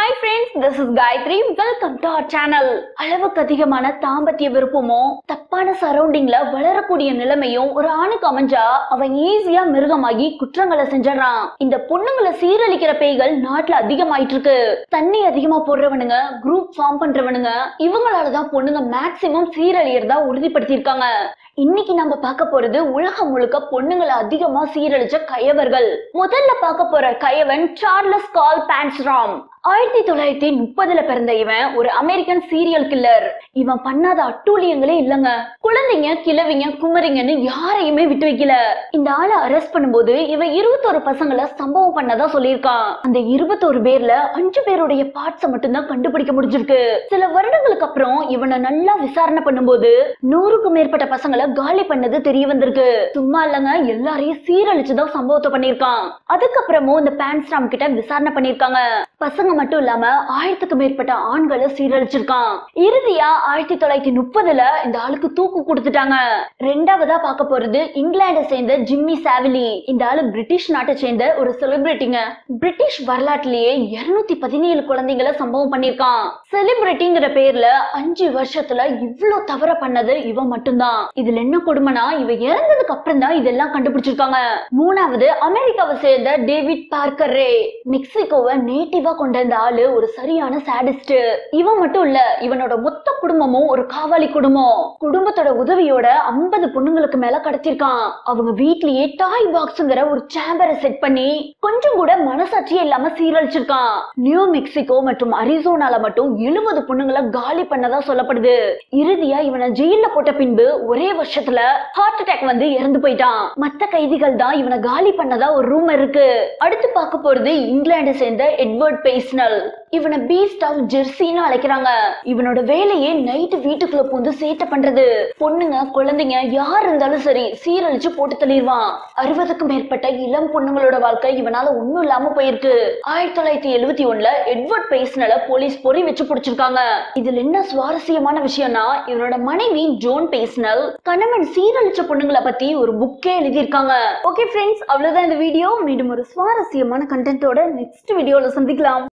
hi friends this is Gayathri welcome to our channel அளவுக்கு அதிகமான தாம்பத்திய விருப்பமும் தப்பான சரௌண்டிங்ல வளரக்கூடிய நிலைமையும் ஒரு ஆணுக்கு அமைஞ்சா அவன் ஈஸியா மிருகமாகி குற்றங்களை செஞ்சிடறான் இந்த பொண்ணுங்களை சீரழிக்கிற பேய்கள் நாட்டுல அதிகமாயிட்டு இருக்கு தண்ணி அதிகமா போடுறவனுங்க குரூப் ஃபார்ம் பண்றவனுங்க இவங்களாலதான் பொண்ணுங்க மேக்சிமம் சீரழியறதா உறுதிப்படுத்தியிருக்காங்க இன்னைக்கு நம்ம பார்க்க போறது உலகம் முழுக்க பொண்ணுங்களை அதிகமா சீரழிச்ச கயவர்கள் முதல்ல பார்க்க போற கயவன் சார்லஸ் கால் பான்ஸ்ராம் ஆயிரத்தி தொள்ளாயிரத்தி முப்பதுல பிறந்த இவன் ஒரு அமெரிக்கன் சீரியல் கில்லர் இவன் பண்ணாத அட்டூழியங்களே இல்லங்க குழந்தைங்க கிழவிங்க குமரிங்கன்னு யாரையுமே விட்டு வைக்கல இந்த ஆளை அரெஸ்ட் பண்ணும்போது இவன் இருபத்தோரு பசங்களை சம்பவம் பண்ணதா சொல்லியிருக்கான் அந்த இருபத்தோரு பேர்ல அஞ்சு பேருடைய பார்ட்ஸை மட்டும்தான் கண்டுபிடிக்க முடிஞ்சிருக்கு சில வருடங்களுக்கு அப்புறம் இவனை நல்லா விசாரணை பண்ணும்போது நூறுக்கும் மேற்பட்ட பசங்களை காலி பண்ணது தெரிய வந்திருக்கு சும்மா இல்லங்க எல்லாரையும் சீரழிச்சுதான் சம்பவத்தை பண்ணியிருக்கான் அதுக்கப்புறமும் இந்த பேன்ஸ்டாம் கிட்ட விசாரணை பண்ணியிருக்காங்க பசங்க மட்டும் இல்லாம ஆயிரத்துக்கு மேற்பட்ட ஆண்களை சீரழிச்சிருக்கான் இறுதியா ஆயிரத்தி தொள்ளாயிரத்தி முப்பதுல இந்த ஆளுக்கு தூக்கு கொடுத்துட்டாங்க ரெண்டாவதா பார்க்க போறது இங்கிலாண்டை சேர்ந்த ஜிம்மி சாவிலி இந்த ஆளு பிரிட்டிஷ் நாட்டை சேர்ந்த ஒரு செலிபிரிட்டிங்க பிரிட்டிஷ் வரலாற்றிலேயே இருநூத்தி பதினேழு குழந்தைங்களை சம்பவம் பண்ணிருக்கான் செலிபிரிட்டிங்கிற பேர்ல அஞ்சு வருஷத்துல இவ்ளோ தவற பண்ணது இவன் மட்டும்தான் இதுல என்ன கொடுமைனா இவ இறந்ததுக்கு அப்புறம் தான் இதெல்லாம் கண்டுபிடிச்சிருக்காங்க மூணாவது அமெரிக்காவை சேர்ந்த டேவிட் பார்க்கர் ரே மெக்சிகோவை நேட்டிவா கொண்ட இந்த ஆளு ஒரு சரியான சாடிஸ்ட் இவன் மட்டும் இல்ல இவனோட மொத்த குடும்பமும் ஒரு காவாலி குடும்பம் குடும்பத்தோட உதவியோட ஐம்பது பொண்ணுங்களுக்கு மேல கடத்திருக்கான் அவங்க வீட்லயே டாய் பாக்ஸ்ங்கிற ஒரு சேம்பரை செட் பண்ணி கொஞ்சம் கூட மனசாட்சியே இல்லாம சீரழிச்சிருக்கான் நியூ மெக்சிகோ மற்றும் அரிசோனால மட்டும் எழுபது பொண்ணுங்களை காலி பண்ணதா சொல்லப்படுது இறுதியா இவனை ஜெயில போட்ட பின்பு ஒரே வருஷத்துல ஹார்ட் அட்டாக் வந்து இறந்து போயிட்டான் மத்த கைதிகள் தான் இவனை காலி பண்ணதா ஒரு ரூம் இருக்கு அடுத்து பார்க்க போறது இங்கிலாந்து சேர்ந்த எட்வர்ட் பேஸ்னல் இவனை பீஸ்ட் ஆஃப் ஜெர்சின்னு அழைக்கிறாங்க இவனோட வேலையே நைட்டு வீட்டுக்குள்ள பூந்து சேட்டை பண்றது பொண்ணுங்க குழந்தைங்க யார் இருந்தாலும் சரி சீரழிச்சு போட்டு தள்ளிடுவான் அறுபதுக்கும் மேற்பட்ட இளம் பொண்ணுங்களோட வாழ்க்கை இவனால ஒண்ணும் இல்லாம போயிருக்கு ஆயிரத்தி தொள்ளாயிரத்தி எழுபத்தி ஒண்ணுல எட்வர்ட் பேஸ்னல போலீஸ் பொறி வச்சு பிடிச்சிருக்காங்க இதுல என்ன சுவாரஸ்யமான விஷயம்னா இவனோட மனைவி ஜோன் பேஸ்னல் கணவன் சீரழிச்ச பொண்ணுங்களை பத்தி ஒரு புக்கே எழுதியிருக்காங்க ஓகே ஃப்ரெண்ட்ஸ் அவ்வளவுதான் இந்த வீடியோ மீண்டும் ஒரு சுவாரஸ்யமான கண்டென்ட்டோட நெக்ஸ்ட் வீடியோல சந்திக்கலாம்